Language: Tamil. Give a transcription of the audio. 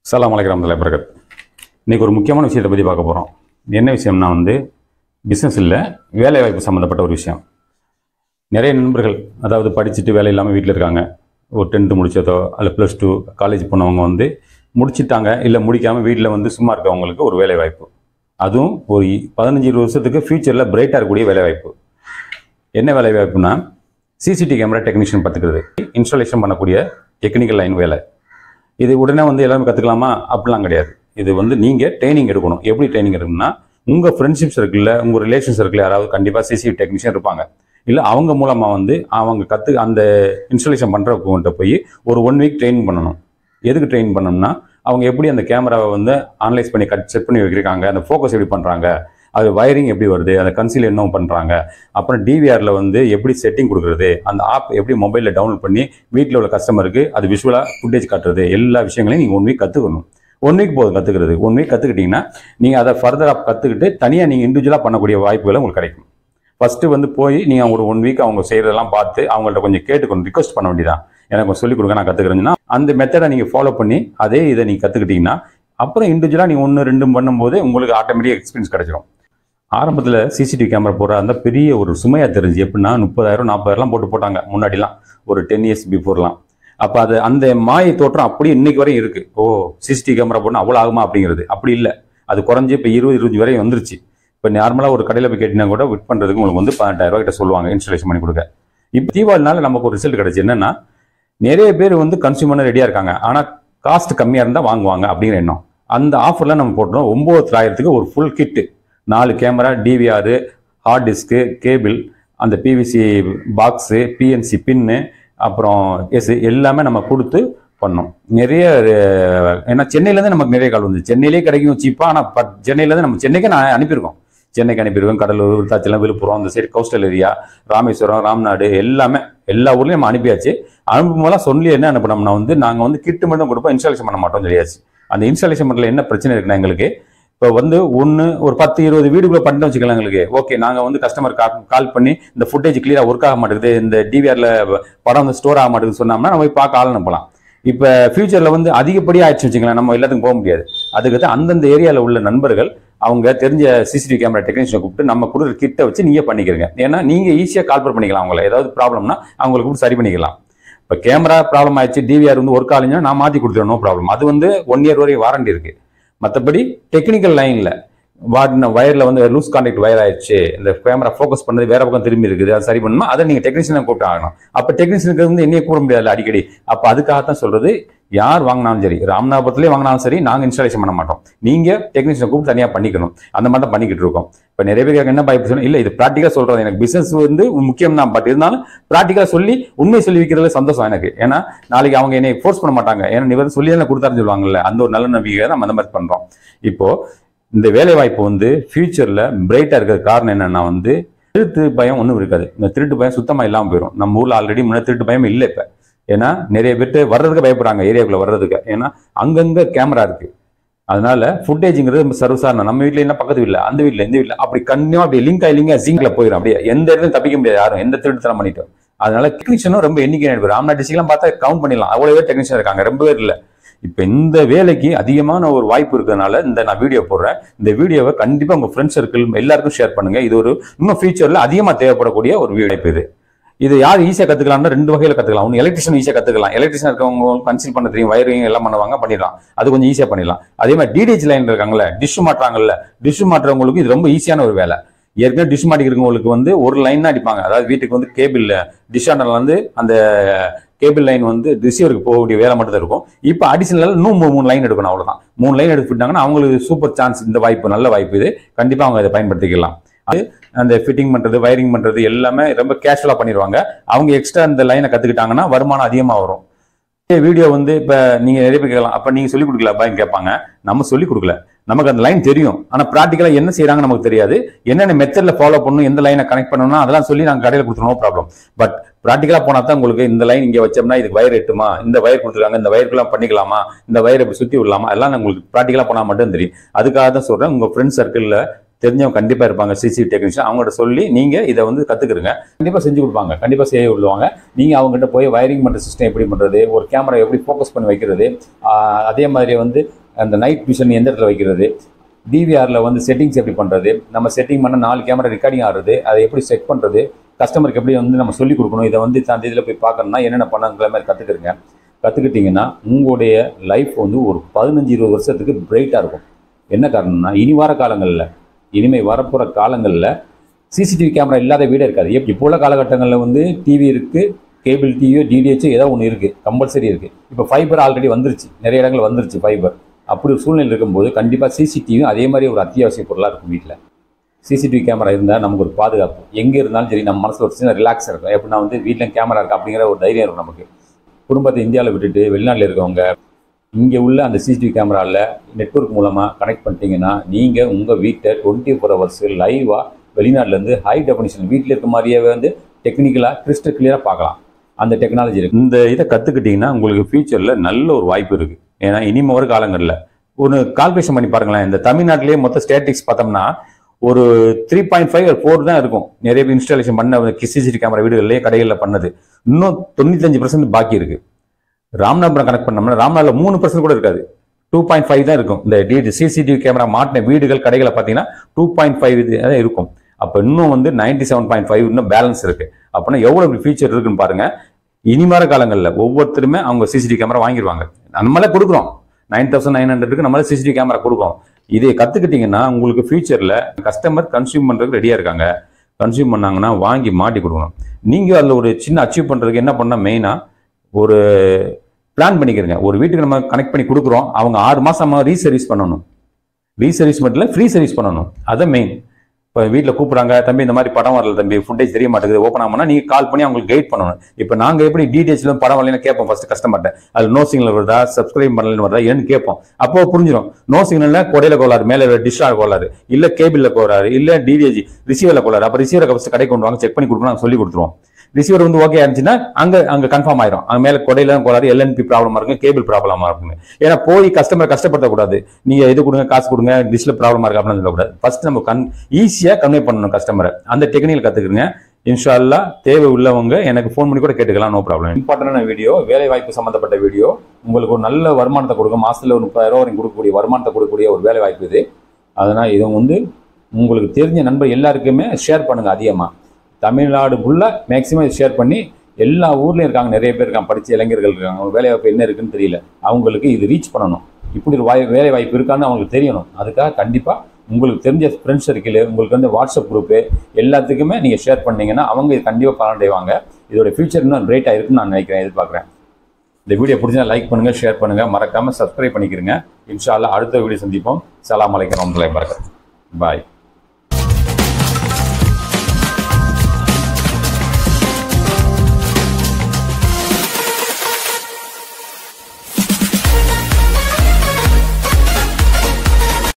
அஸ்ஸலாமு அலைக்கும் வரமத்துல்லாஹி வரகாத் இன்றைக்கி ஒரு முக்கியமான விஷயத்தை பற்றி பார்க்க போகிறோம் என்ன விஷயம்னா வந்து பிஸ்னஸ் இல்லை வேலைவாய்ப்பு சம்மந்தப்பட்ட ஒரு விஷயம் நிறைய நண்பர்கள் அதாவது படிச்சுட்டு வேலை இல்லாமல் வீட்டில் இருக்காங்க ஒரு டென்த்து முடிச்சதோ அல்ல ப்ளஸ் டூ காலேஜ் போனவங்க வந்து முடிச்சிட்டாங்க இல்லை முடிக்காமல் வீட்டில் வந்து சும்மா இருக்கவங்களுக்கு ஒரு வேலைவாய்ப்பு அதுவும் ஒரு இ- பதினஞ்சு இருபது வருஷத்துக்கு ஃப்யூச்சரில் பிரைட்டாக இருக்கக்கூடிய வேலைவாய்ப்பு என்ன வேலைவாய்ப்புனா சிசிடி கேமரா டெக்னீஷியன் பார்த்துக்கிறது இன்ஸ்டாலேஷன் பண்ணக்கூடிய டெக்னிக்கல் லைன் வேலை இது உடனே வந்து எல்லாமே கற்றுக்கலாமா அப்படிலாம் கிடையாது இது வந்து நீங்கள் ட்ரைனிங் எடுக்கணும் எப்படி ட்ரைனிங் எடுக்கணும்னா உங்கள் ஃப்ரெண்ட்ஷிப் சர்க்கிளில் உங்கள் ரிலேஷன் சர்க்கிளில் யாராவது கண்டிப்பாக சிசிடிவி டெக்னீஷியன் இருப்பாங்க இல்லை அவங்க மூலமாக வந்து அவங்க கற்று அந்த இன்ஸ்டாலேஷன் பண்ணுறவங்ககிட்ட போய் ஒரு ஒன் வீக் ட்ரைனிங் பண்ணணும் எதுக்கு ட்ரெயின் பண்ணோம்னா அவங்க எப்படி அந்த கேமராவை வந்து அனலைஸ் பண்ணி கட் செட் பண்ணி வைக்கிறாங்க அந்த ஃபோக்கஸ் எப்படி பண்ணுறாங்க அது வயரிங் எப்படி வருது அந்த கன்சீல் என்ன பண்ணுறாங்க அப்புறம் டிவிஆரில் வந்து எப்படி செட்டிங் கொடுக்குறது அந்த ஆப் எப்படி மொபைலில் டவுன்லோட் பண்ணி வீட்டில் உள்ள கஸ்டமருக்கு அது விஷுவலாக ஃபுட்டேஜ் காட்டுறது எல்லா விஷயங்களையும் நீங்கள் ஒன் வீக் கற்றுக்கணும் ஒன் வீக் போதும் கற்றுக்கிறது ஒன் வீக் கற்றுக்கிட்டிங்கன்னா நீங்கள் அதை ஃபர்தராக கற்றுக்கிட்டு தனியாக நீங்கள் இண்டிவிஜுவலாக பண்ணக்கூடிய வாய்ப்புகள் உங்களுக்கு கிடைக்கும் ஃபஸ்ட்டு வந்து போய் நீங்கள் ஒரு ஒன் வீக் அவங்க செய்கிறதெல்லாம் பார்த்து அவங்கள்ட்ட கொஞ்சம் கேட்டுக்கணும் ரிக்வஸ்ட் பண்ண வேண்டியதான் எனக்கு கொஞ்சம் சொல்லிக் கொடுங்க நான் கற்றுக்கிறேன்னா அந்த மெத்தடை நீங்கள் ஃபாலோ பண்ணி அதே இதை நீங்கள் கற்றுக்கிட்டீங்கன்னா அப்புறம் இண்டிவிஜுவலாக நீங்கள் ஒன்று ரெண்டும் பண்ணும்போது உங்களுக்கு ஆட்டோமேட்டிக் எக்ஸ்பீரியன்ஸ் கிடைச்சிடும் ஆரம்பத்தில் சிசிடிவி கேமரா போடுற அந்த பெரிய ஒரு சுமையாக தெரிஞ்சு எப்படின்னா முப்பதாயிரம் நாற்பதாயிரம்லாம் போட்டு போட்டாங்க முன்னாடிலாம் ஒரு டென் இயர்ஸ் பிஃபோர்லாம் அப்போ அது அந்த மாயை தோற்றம் அப்படியே இன்னைக்கு வரையும் இருக்குது ஓ சிசிடிவி கேமரா போடணும் அவ்வளோ ஆகுமா அப்படிங்கிறது அப்படி இல்லை அது குறைஞ்சி இப்போ இருபது இருபது வரையும் வந்துருச்சு இப்போ நார்மலாக ஒரு கடையில் போய் கேட்டினா கூட விட் பண்ணுறதுக்கு உங்களுக்கு வந்து பதினெட்டாயிரம் ரூபாய் கிட்ட சொல்லுவாங்க இன்ஸ்டாலேஷன் பண்ணி கொடுக்க இப்போ தீபாவளினால நமக்கு ஒரு ரிசல்ட் கிடைச்சு என்னன்னா நிறைய பேர் வந்து கன்சியூமர் ரெடியாக இருக்காங்க ஆனால் காஸ்ட் கம்மியாக இருந்தால் வாங்குவாங்க அப்படிங்கிற எண்ணம் அந்த ஆஃபரில் நம்ம போட்டோம் ஒம்பது தொள்ளாயிரத்துக்கு ஒரு ஃபுல் கிட்டு நாலு camera DVR hard disk cable அந்த பிவிசி பாக்ஸு பிஎன்சி பின்னு அப்புறம் எஸ் எல்லாமே நம்ம கொடுத்து பண்ணோம் நிறைய அஹ், ஏன்னா சென்னையிலேருந்து நமக்கு நிறைய கால் வந்து சென்னையிலே கிடைக்கும் சீப்பாக ஆனால் பட் சென்னையிலேருந்து நம்ம சென்னைக்கே நான் அனுப்பியிருக்கோம் சென்னைக்கு அனுப்பியிருக்கோம் கடலூர் விருத்தாச்சலம் விழுப்புரம் அந்த side coastal area Rameswaram Ramnad எல்லாமே எல்லா ஊர்லேயும் நம்ம அனுப்பியாச்சு அனுப்பும்போதெல்லாம் சொல்லி என்ன அனுப்பினோம்னா வந்து நாங்கள் வந்து கிட்டு மட்டும் கொடுப்போம் இன்ஸ்டாலேஷன் பண்ண மாட்டோம் சொல்லியாச்சு அந்த இன்ஸ்டாலேஷன் பண்ணல என்ன பிரச்சனை இருக்குன்னா எங்களுக்கு இப்போ வந்து ஒன்று ஒரு பத்து இருபது வீடுக்குள்ள பண்ணிட்டு வச்சுக்கலாம் எங்களுக்கு ஓகே நாங்கள் வந்து கஸ்டமர் கால் பண்ணி இந்த ஃபுட்டேஜ் கிளியராக ஒர்க் ஆக மாட்டேங்குது இந்த டிவிஆரில் படம் வந்து ஸ்டோர் ஆக மாட்டேங்குது சொன்னோம்னா நம்ம போய் பார்க்க ஆள் அனுப்பலாம் இப்போ ஃபியூச்சரில் வந்து அதிகப்படியாக ஆயிடுச்சு வச்சுக்கலாம் நம்ம எல்லாத்துக்கும் போக முடியாது அதுக்கு தான் அந்தந்த ஏரியாவில் உள்ள நண்பர்கள் அவங்க தெரிஞ்ச சிசிடிவி கேமரா டெக்னீஷியனை கூப்பிட்டு நம்ம கொடுக்குற கிட்ட வச்சு நீங்கள் பண்ணிக்கிறீங்க ஏன்னா நீங்கள் ஈஸியாக கால்பர் பண்ணிக்கலாம் அவங்கள ஏதாவது ப்ராப்ளம்னா அவங்களுக்கு கூப்பிட்டு சரி பண்ணிக்கலாம் இப்போ கேமரா ப்ராப்ளம் ஆயிடுச்சு டிவிஆர் வந்து ஒர்க் ஆகலைன்னா நான் மாற்றி கொடுத்துருவேன் நோ ப்ராப்ளம் அது வந்து ஒன் இயர் வரையும் வாரண்டி இருக்கு மற்றபடி டெக்னிக்கல் லைனில் வாடின வயரில் வந்து லூஸ் கான்டாக்ட் வயர் ஆயிடுச்சு இந்த கேமரா ஃபோக்கஸ் பண்ணது வேற பக்கம் திரும்பி இருக்குது அது சரி பண்ணணுமா அதை நீங்கள் டெக்னீஷியனை கூப்பிட்டு ஆகணும் அப்போ டெக்னீஷியனுக்கு வந்து என்னைய கூப்பிட முடியாது அடிக்கடி அப்போ அதுக்காகத்தான் சொல்றது யார் வாங்கினாலும் சரி ராமநாதபுரத்துலேயே வாங்கினாலும் சரி நாங்கள் இன்ஸ்டாலேஷன் பண்ண மாட்டோம் நீங்கள் டெக்னீஷியனை கூப்பிட்டு தனியாக பண்ணிக்கணும் அந்த மாதிரி தான் பண்ணிக்கிட்டு இருக்கோம் இப்போ நிறைய பேர் கேட்க என்ன பாய்ப்பு சொன்னா இல்லை இது ப்ராக்டிக்கலாக சொல்கிறது எனக்கு பிசினஸ் வந்து முக்கியம் தான் பட் இருந்தாலும் ப்ராக்டிக்கலாக சொல்லி உண்மை சொல்லி வைக்கிறதுல சந்தோஷம் எனக்கு ஏன்னா நாளைக்கு அவங்க என்னை ஃபோர்ஸ் பண்ண மாட்டாங்க ஏன்னா நீ வந்து சொல்லி தானே கொடுத்தாருன்னு சொல்லுவாங்கல்ல அந்த ஒரு நல்ல நம்பிக்கை நம்ம அந்த மாதிரி பண்ணுறோம் இப்போ இந்த வேலை வாய்ப்பு வந்து ஃபியூச்சரில் பிரைட்டாக இருக்கிறது காரணம் என்னன்னா வந்து திருட்டு பயம் ஒன்றும் இருக்காது இந்த திருட்டு பயம் சுத்தமாக இல்லாமல் போயிடும் நம்ம ஊரில் ஆல்ரெடி முன்னே திருட்டு பயம் இல்லை இப்போ ஏன்னா நிறைய பேர்ட்டு வர்றதுக்கு பயப்படுறாங்க ஏரியாக்குள்ளே வர்றதுக்கு ஏன்னா அங்கங்கே கேமரா இருக்கு அதனால ஃபுட்டேஜுங்கிறது நம்ம சர்வசாரணம் நம்ம வீட்டில் என்ன பக்கத்து வீட்டில் அந்த வீட்டில் இந்த வீட்டில் அப்படி கண்ணியம் அப்படி லிங்க் ஆகி லிங்க் சிங்கில் போயிடும் அப்படியே எந்த இடத்துலையும் தப்பிக்க முடியாது யாரும் எந்த திருட்டுத்தனம் பண்ணிட்டோம் அதனால டெக்னீஷியனும் ரொம்ப எண்ணிக்கை இருக்கு ராம்நாத் டிஸ்ட்ரிக்ட்லாம் பார்த்தா கவுண்ட் பண்ணிடலாம் அவ்வளோ பேர் டெக்னீஷியன் இருக்காங்க ரொம்ப பேர் இல்லை இப்போ இந்த வேலைக்கு அதிகமான ஒரு வாய்ப்பு இருக்கிறதுனால இந்த நான் வீடியோ போடுறேன் இந்த வீடியோவை கண்டிப்பாக உங்கள் ஃப்ரெண்ட்ஸ் சர்க்கிள் எல்லாருக்கும் ஷேர் பண்ணுங்க இது ஒரு இன்னும் ஃபியூச்சரில் அதிகமாக தேவைப்படக்கூடிய ஒரு வீடியோ இது இது யார் ஈஸியாக கற்றுக்கலாம்னா ரெண்டு வகையில் கற்றுக்கலாம் ஒன்று எலக்ட்ரிஷியன் ஈஸியாக கற்றுக்கலாம் எலக்ட்ரிஷியன் இருக்கவங்க கன்சீல் பண்ண தெரியும் வயரிங் எல்லாம் பண்ணுவாங்க பண்ணிடலாம் அது கொஞ்சம் ஈஸியாக பண்ணிடலாம் அதே மாதிரி டிடிஹெச் லைன் இருக்காங்கல்ல டிஷ் மாட்டுறாங்கல்ல டிஷ் மாட்டுறவங்களுக்கு இது ரொம்ப ஈஸியான ஒரு வேலை ஏற்கனவே டிஷ் மாட்டிக்கிறவங்களுக்கு வந்து ஒரு லைன் தான் அடிப்பாங்க அதாவது வீட்டுக்கு வந்து கேபிள் டிஷ் ஆண்டர்ல வந்து அந்த கேபிள் லைன் வந்து ரிசீவருக்கு போகக்கூடிய வேலை மட்டும் தான் இருக்கும் இப்போ அடிஷனல் இன்னும் மூணு மூணு லைன் எடுக்கணும் அவ்வளவுதான் மூணு லைன் எடுத்துட்டாங்கன்னா அவங்களுக்கு சூப்பர் சான்ஸ் இந்த வாய்ப்பு நல்ல வாய்ப்பு இது கண்டிப்பாக அவங்க இதை பயன்படுத்திக்கலாம் அது அந்த ஃபிட்டிங் பண்றது வயரிங் பண்றது எல்லாமே ரொம்ப கேஷுவலா பண்ணிடுவாங்க அவங்க எக்ஸ்ட்ரா இந்த லைனை கத்துக்கிட்டாங்கன்னா வருமானம் அதிகமா வரும் வீடியோ வந்து இப்ப நீங்க நிறைய பேர் கேட்கலாம் அப்ப நீங்க சொல்லி கொடுக்கல பாய்னு கேட்பாங்க நம்ம சொல்லி கொடுக்கல நமக்கு அந்த லைன் தெரியும் ஆனா ப்ராக்டிக்கலா என்ன செய்யறாங்க நமக்கு தெரியாது என்னென்ன மெத்தட்ல ஃபாலோ பண்ணணும் எந்த லைனை கனெக்ட் பண்ணணும்னா அதெல்லாம் சொல்லி நாங்க கடையில் கொடுத்துருவோம் ப்ராப்ளம் பட் ப்ராக்டிக்கலா போனா தான் உங்களுக்கு இந்த லைன் இங்க வச்சோம்னா இதுக்கு வயர் எட்டுமா இந்த வயர் கொடுத்துருக்காங்க இந்த வயருக்குலாம் பண்ணிக்கலாமா இந்த வயர் இப்படி சுத்தி விடலாமா எல்லாம் உங்களுக்கு ப்ராக்டிக்கலா போனா மட்டும் தெரியும் அதுக்காக தான் சொல்றேன் உங்க ஃப்ரெண்ட்ஸ் சர்க்கிள்ல தெரிஞ்சவங்க கண்டிப்பா இருப்பாங்க சிசிடிவி டெக்னீஷியன் அவங்கள்ட்ட சொல்லி நீங்க இதை வந்து கத்துக்கிறங்க கண்டிப்பா செஞ்சு கொடுப்பாங்க கண்டிப்பா செய்ய விடுவாங்க நீங்க அவங்ககிட்ட போய் வயரிங் பண்ற சிஸ்டம் எப்படி பண்றது ஒரு கேமரா எப்படி ஃபோக்கஸ் பண்ணி வைக்கிறது ஆஹ் அதே மாதிரி வந்து அந்த நைட் விஷன் எந்த இடத்துல வைக்கிறது டிவிஆரில் வந்து செட்டிங்ஸ் எப்படி பண்ணுறது நம்ம செட்டிங் பண்ண நாலு கேமரா ரெக்கார்டிங் ஆடுறது அதை எப்படி செக் பண்ணுறது கஸ்டமருக்கு எப்படி வந்து நம்ம சொல்லிக் கொடுக்கணும் இதை வந்து அந்த இதில் போய் பார்க்கணும்னா என்னென்ன பண்ணங்கிற மாதிரி கற்றுக்குறங்க கற்றுக்கிட்டிங்கன்னா உங்களுடைய லைஃப் வந்து ஒரு பதினஞ்சு இருபது வருஷத்துக்கு பிரைட்டாக இருக்கும் என்ன காரணம்னா இனி வர காலங்களில் இனிமேல் வரப்போகிற காலங்களில் சிசிடிவி கேமரா இல்லாத வீடே இருக்காது எப் இப்போ உள்ள காலகட்டங்களில் வந்து டிவி இருக்குது கேபிள் டிவியோ டிடிஹெச்சோ ஏதோ ஒன்று இருக்குது கம்பல்சரி இருக்குது இப்போ ஃபைபர் ஆல்ரெடி வந்துருச்சு நிறைய இடங்கள் வந்துருச்சு ஃபைபர் அப்படி ஒரு சூழ்நிலை இருக்கும்போது கண்டிப்பாக சிசிடிவியும் அதே மாதிரி ஒரு அத்தியாவசிய பொருளாக இருக்கும் வீட்டில் சிசிடிவி கேமரா இருந்தால் நமக்கு ஒரு பாதுகாப்பு எங்கே இருந்தாலும் சரி நம்ம மனசில் ஒரு சின்ன ரிலாக்ஸ் இருக்கும் எப்படின்னா வந்து வீட்டில் கேமரா இருக்கா அப்படிங்கிற ஒரு தைரியம் இருக்கும் நமக்கு குடும்பத்தை இந்தியாவில் விட்டுட்டு வெளிநாட்டில் இருக்கவங்க இங்கே உள்ள அந்த சிசிடிவி கேமராவில் நெட்வொர்க் மூலமாக கனெக்ட் பண்ணிட்டீங்கன்னா நீங்கள் உங்கள் வீட்டை டுவெண்ட்டி ஃபோர் ஹவர்ஸ் லைவாக வெளிநாட்டிலேருந்து ஹை டெஃபனிஷன் வீட்டில் இருக்க மாதிரியே வந்து டெக்னிக்கலாக கிறிஸ்டல் கிளியராக பார்க்கலாம் அந்த டெக்னாலஜி இருக்குது இந்த இதை கற்றுக்கிட்டிங்கன்னா உங்களுக்கு ஃபியூச்சரில் நல்ல ஒரு வாய்ப்பு இருக்குது ஏன்னா இனிமே வரும் காலங்களில் ஒரு கால்குலேஷன் பண்ணி பாருங்களேன் இந்த தமிழ்நாட்டிலேயே மொத்த ஸ்டேட்டிக்ஸ் பார்த்தோம்னா ஒரு த்ரீ பாயிண்ட் ஃபைவ் ஃபோர் தான் இருக்கும் நிறைய பேர் இன்ஸ்டாலேஷன் பண்ண சிசிடிவி கேமரா வீடுகள்லேயே கடைகளில் பண்ணது இன்னும் தொண்ணூத்தஞ்சு பர்சன்ட் பாக்கி இருக்கு ராமநாதபுரம் கனெக்ட் பண்ணோம்னா ராமநாதத்தில் மூணு பர்சன்ட் கூட இருக்காது டூ பாயிண்ட் ஃபைவ் தான் இருக்கும் இந்த டி சிசிடிவி கேமரா மாட்டின வீடுகள் கடைகளை பார்த்தீங்கன்னா டூ பாயிண்ட் ஃபைவ் இது தான் இருக்கும் அப்போ இன்னும் வந்து நைன்டி செவன் பாயிண்ட் ஃபைவ் இன்னும் பேலன்ஸ் இருக்கு அப்படின்னா எவ்வளோ ஃபீச்சர் இருக்குன்னு பாருங்க இனிமேற காலங்களில் ஒவ்வொருத்தருமே அவங்க சிசிடிவி கேமரா வாங்கிடுவாங்க நம்மளே கொடுக்குறோம் நைன் தௌசண்ட் நைன் ஹண்ட்ரடுக்கு நம்மளே சிசிடிவி கேமரா கொடுக்குறோம் இதை கற்றுக்கிட்டிங்கன்னா உங்களுக்கு ஃபியூச்சரில் கஸ்டமர் கன்சியூம் பண்ணுறதுக்கு ரெடியாக இருக்காங்க கன்சியூம் பண்ணாங்கன்னா வாங்கி மாட்டி கொடுக்கணும் நீங்கள் அதில் ஒரு சின்ன அச்சீவ் பண்ணுறதுக்கு என்ன பண்ணால் மெயினாக ஒரு பிளான் பண்ணிக்கிறங்க ஒரு வீட்டுக்கு நம்ம கனெக்ட் பண்ணி கொடுக்குறோம் அவங்க ஆறு மாதம் ரீசர்வீஸ் பண்ணணும் ரீசர்வீஸ் மட்டும் இல்லை ஃப்ரீ சர்வீஸ் பண்ணணும் அதான் மெயின் இப்போ வீட்டில் கூப்பிட்றாங்க தம்பி இந்த மாதிரி படம் வரல தம்பி ஃபுட்டேஜ் தெரிய மாட்டேங்குது ஓப்பன் ஆகும்னா நீங்கள் கால் பண்ணி அவங்களுக்கு கைட் பண்ணணும் இப்போ நாங்கள் எப்படி டீடைல்ஸ்ல படம் வரலன்னு கேட்போம் ஃபர்ஸ்ட் கஸ்டமர்ட்ட அது நோ சிக்னல் வருதா சப்ஸ்கிரைப் பண்ணலன்னு வருதா என்னன்னு கேட்போம் அப்போ புரிஞ்சிடும் நோ சிக்னல்ல கொடையில கோளாறு மேலே டிஷ்ஷாக கோளாறு இல்லை கேபிளில் கோளாறு இல்லை டிடிஹெச் ரிசீவரில் கோளாறு அப்போ ரிசீவரை ஃபஸ்ட் கடை கொண்டு வாங்க செக் பண்ணி கொடுக்கணும் நாங்கள் சொல்லி கொடுத்துருவோம் ரிசீவர் வந்து ஓகே இருந்துச்சுன்னா அங்க அங்க கன்ஃபார்ம் ஆயிரும் அங்க மேல கொடையில கோளாறு எல்என்பி ப்ராப்ளமா இருக்கும் கேபிள் ப்ராப்ளமா இருக்கும் ஏன்னா போய் கஸ்டமர் கஷ்டப்படுத்தக்கூடாது நீங்க இது கொடுங்க காசு கொடுங்க டிஷ்ல ப்ராப்ளமா இருக்கு அப்படின்னு சொல்லக்கூடாது ஃபர்ஸ்ட் நம்ம கன் ஈஸியா கன்வே பண்ணணும் கஸ்டமரை அந்த டெக்னிக்கல் கத்துக்கிறங்க இன்ஷால்லா தேவை உள்ளவங்க எனக்கு ஃபோன் பண்ணி கூட கேட்டுக்கலாம் நோ ப்ராப்ளம் இம்பார்ட்டன்டான வீடியோ வேலை வாய்ப்பு சம்பந்தப்பட்ட வீடியோ உங்களுக்கு ஒரு நல்ல வருமானத்தை கொடுக்கும் மாசத்துல ஒரு முப்பதாயிரம் ரூபா வரைக்கும் கொடுக்கக்கூடிய வருமானத்தை கொடுக்கக்கூடிய ஒரு வேலை வாய்ப்பு இது அதனால் இது வந்து உங்களுக்கு தெரிஞ்ச நண்பர் எல்லாருக்குமே ஷேர் பண்ணுங்க அதிகமா தமிழ்நாடு ஃபுல்லாக மேக்ஸிமம் ஷேர் பண்ணி எல்லா ஊர்லேயும் இருக்காங்க நிறைய பேர் இருக்காங்க படித்த இளைஞர்கள் இருக்காங்க அவங்க வேலை வாய்ப்பு என்ன இருக்குன்னு தெரியல அவங்களுக்கு இது ரீச் பண்ணணும் இப்படி ஒரு வாய் வேலை வாய்ப்பு இருக்கான்னு அவங்களுக்கு தெரியணும் அதுக்காக கண்டிப்பாக உங்களுக்கு தெரிஞ்ச ஃப்ரெண்ட்ஸ் சர்க்கிள் உங்களுக்கு வந்து வாட்ஸ்அப் குரூப்பு எல்லாத்துக்குமே நீங்கள் ஷேர் பண்ணீங்கன்னா அவங்க இது கண்டிப்பாக பலனடைவாங்க இதோட ஃபியூச்சர் இன்னும் கிரேட்டாக இருக்குன்னு நான் நினைக்கிறேன் எதிர்பார்க்குறேன் இந்த வீடியோ பிடிச்சா லைக் பண்ணுங்கள் ஷேர் பண்ணுங்கள் மறக்காமல் சப்ஸ்கிரைப் பண்ணிக்கிறங்க இன்ஷா அல்லாஹ் அடுத்த வீடியோ சந்திப்போம் சலாம் அலைக்கம் வரமத்துல்லாஹி வரகாத்துஹு பாய்